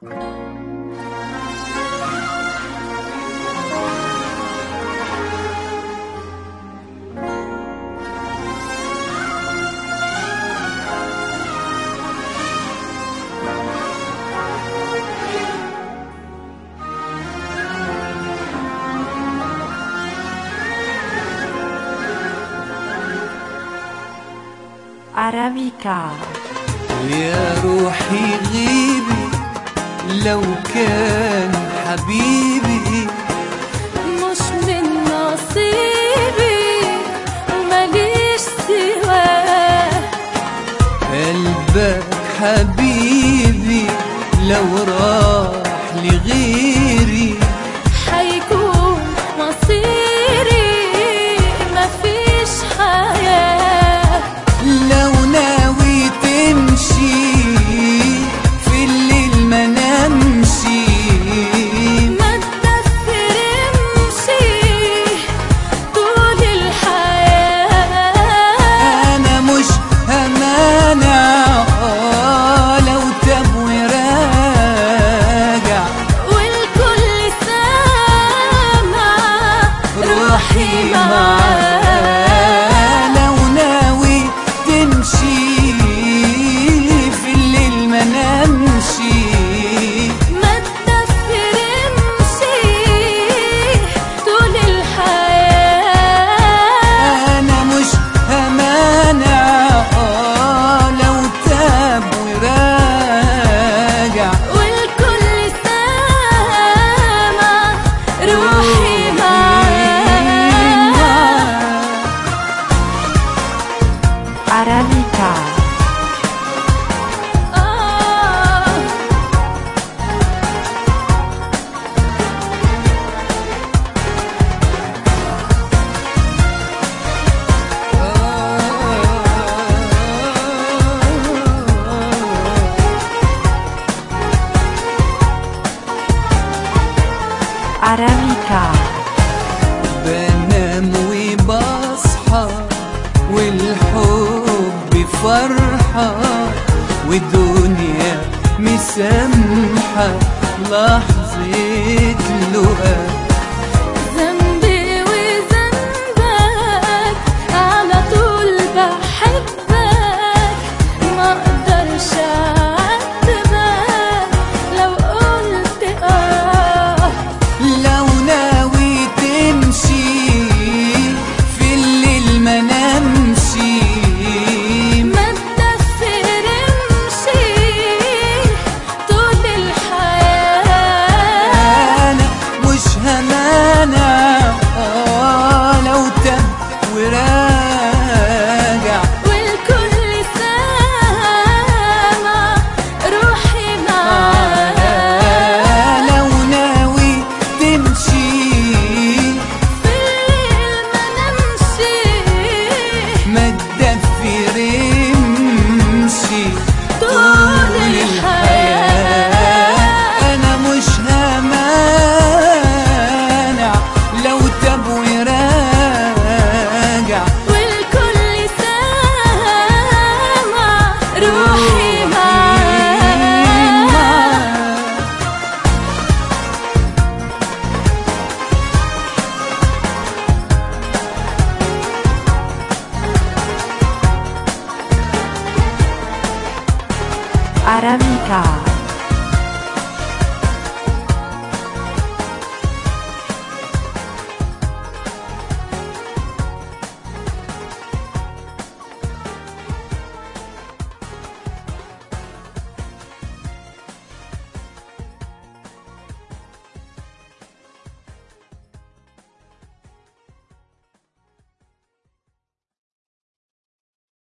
عربيكا يا روحي غيبي لو كان حبيبي مش من نصيبي ماليش سواه قلبك حبيبي لو راح لغيري حيكون مصيري مفيش حياة لو ناوي تمشي في الليل ما نمشي ما تدفرمشي طول الحياة انا مش همانع آه لو تاب وراجع والكل سامع روحي معاه لو ناوي تمشي في الليل ما نمشي ما تدفرمشي طول الحياة انا مش همانع آه لو تاب وراجع والكل سامع روحي معاه عربيكا آه عربيكا بنام وبصحى والحب فرحة ودنيا مسامحة لحظة لقاء